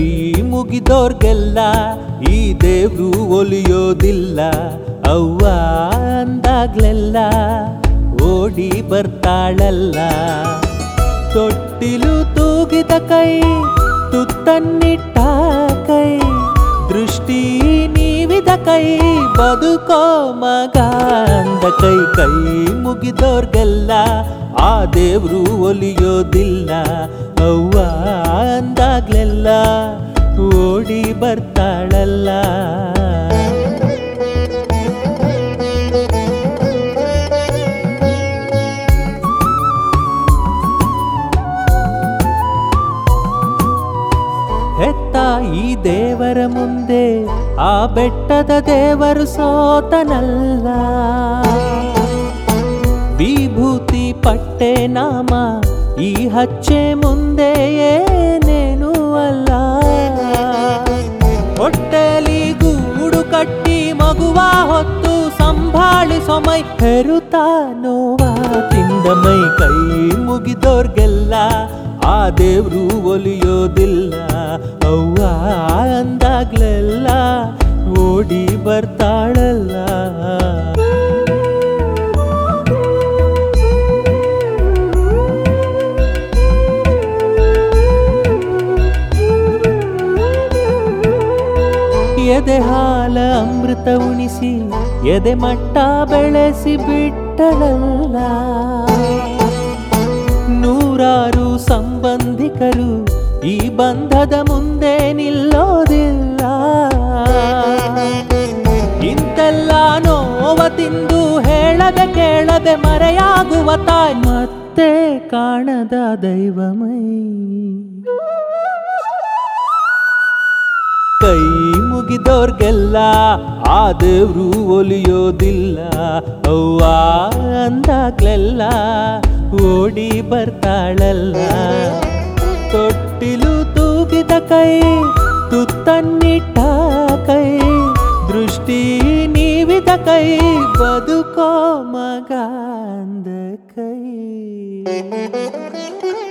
ಮುಗಿದೋರ್ಗೆಲ್ಲ ಈ ದೇವ್ರು ಒಲಿಯೋದಿಲ್ಲ ಅವ್ವ ಅಂದಾಗ್ಲೆಲ್ಲ ಓಡಿ ಬರ್ತಾಳಲ್ಲ ತೊಟ್ಟಿಲು ತೂಗಿದ ಕೈ ತುತ್ತನ್ನಿಟ್ಟ ಕೈ ದೃಷ್ಟಿ ನೀವಿದ ಕೈ ಬದುಕೋ ಮಗ ಅಂದ ಕೈ ಕೈ ಮುಗಿದೋರ್ಗೆಲ್ಲ ಆ ದೇವ್ರು ಒಲಿಯೋದಿಲ್ಲ ಅವ್ವ ಅಂದಾಗ್ಲೆಲ್ಲ ಓಡಿ ಬರ್ತಾಳಲ್ಲ ಹೆತ್ತ ಈ ದೇವರ ಮುಂದೆ ಆ ಬೆಟ್ಟದ ದೇವರು ಸೋತನಲ್ಲ ವಿಭೂತಿ ಪಟ್ಟೆ ನಾಮ ಈ ಹಚ್ಚೆ ಮುಂದೆ ಏನೇನು ಅಲ್ಲ ಹೊಟ್ಟೆಲಿ ಗೂಡು ಕಟ್ಟಿ ಮಗುವ ಹೊತ್ತು ಸಂಭಾಳಿಸೋ ಮೈ ಹೆರುತ ನೋವ ತಿಂದ ಮೈ ಕೈ ಮುಗಿದೋರ್ಗೆಲ್ಲ ಆ ದೇವ್ರು ಒಲಿಯೋದಿಲ್ಲ ಅವ್ವ ಅಂದಾಗ್ಲೆಲ್ಲ ಓಡಿ ಬರ್ತಾಳಲ್ಲ ಎದೆ ಹಾಲ ಅಮೃತ ಉಣಿಸಿ ಎದೆ ಮಟ್ಟ ಬೆಳೆಸಿ ಬಿಟ್ಟಳಲ್ಲ ನೂರಾರು ಸಂಬಂಧಿಕರು ಈ ಬಂಧದ ಮುಂದೆ ನಿಲ್ಲೋದಿಲ್ಲ ಇಂತೆಲ್ಲ ನೋವ ತಿಂದು ಹೇಳದೆ ಕೇಳದೆ ಮರೆಯಾಗುವ ತಾಯಿ ಮತ್ತೆ ಕಾಣದ ದೈವಮೈ ಕೈ ಮುಗಿದೋರ್ಗೆಲ್ಲ ಆ ದೇವ್ರು ಒಲಿಯೋದಿಲ್ಲ ಅವ್ವ ಅಂದಾಗ್ಲೆಲ್ಲ ಓಡಿ ಬರ್ತಾಳಲ್ಲ ತೊಟ್ಟಿಲು ತೂಗಿದ ಕೈ ತುತ್ತನ್ನಿಟ್ಟ ಕೈ ದೃಷ್ಟಿ ನೀವಿದ ಕೈ ಬದುಕೋ ಮಗ ಅಂದ ಕೈ